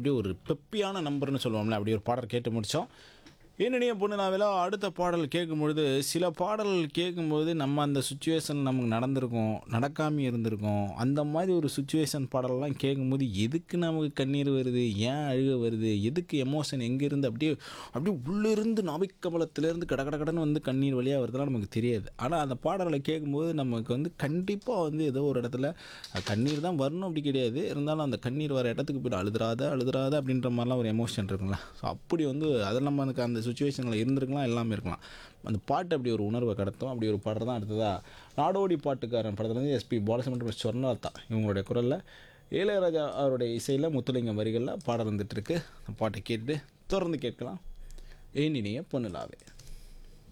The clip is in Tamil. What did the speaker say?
அப்படியே ஒரு பெப்பியான நம்பர்னு சொல்லுவோம்ல அப்படி ஒரு பாடல் கேட்டு முடித்தோம் என்னுடைய பொண்ணு நாவெல்லாம் அடுத்த பாடல் கேட்கும்பொழுது சில பாடல்கள் கேட்கும்போது நம்ம அந்த சுச்சுவேஷன் நமக்கு நடந்திருக்கும் நடக்காமல் இருந்திருக்கும் அந்த மாதிரி ஒரு சுச்சுவேஷன் பாடலெல்லாம் கேட்கும்போது எதுக்கு நமக்கு கண்ணீர் வருது ஏன் அழுக வருது எதுக்கு எமோஷன் எங்கேருந்து அப்படியே அப்படியே உள்ளிருந்து நாபிக்கமலத்திலேருந்து கட கட கடன்னு வந்து கண்ணீர் வழியாக வருதுலாம் நமக்கு தெரியாது ஆனால் அந்த பாடல்களை கேட்கும்போது நமக்கு வந்து கண்டிப்பாக வந்து ஏதோ ஒரு இடத்துல அஹ், கண்ணீர் தான் வரணும் அப்படி கிடையாது இருந்தாலும் அந்த கண்ணீர் வர இடத்துக்கு போய்ட்டு அழுதுறாத அழுதுறாத அப்படின்ற மாதிரிலாம் ஒரு எமோஷன் இருக்குங்களா ஸோ அப்படி வந்து அதில் நம்ம அதுக்கு அந்த சுச்சுவேஷனில் இருந்திருக்கலாம் எல்லாமே இருக்கலாம் அந்த பாட்டு அப்படி ஒரு உணர்வை கடத்தும் அப்படி ஒரு பாட்டு தான் அடுத்ததாக நாடோடி பாட்டுக்காரன் படத்துலேருந்து எஸ்பி பாலசுமன்றம் சொர்ணலதா இவங்களுடைய குரலில் இளையராஜா அவருடைய இசையில் முத்துலிங்கம் வரிகளில் பாடல் வந்துட்டு இருக்கு அந்த பாட்டை கேட்டுட்டு தொடர்ந்து கேட்கலாம் ஏன் இனிய பொண்ணுலாவே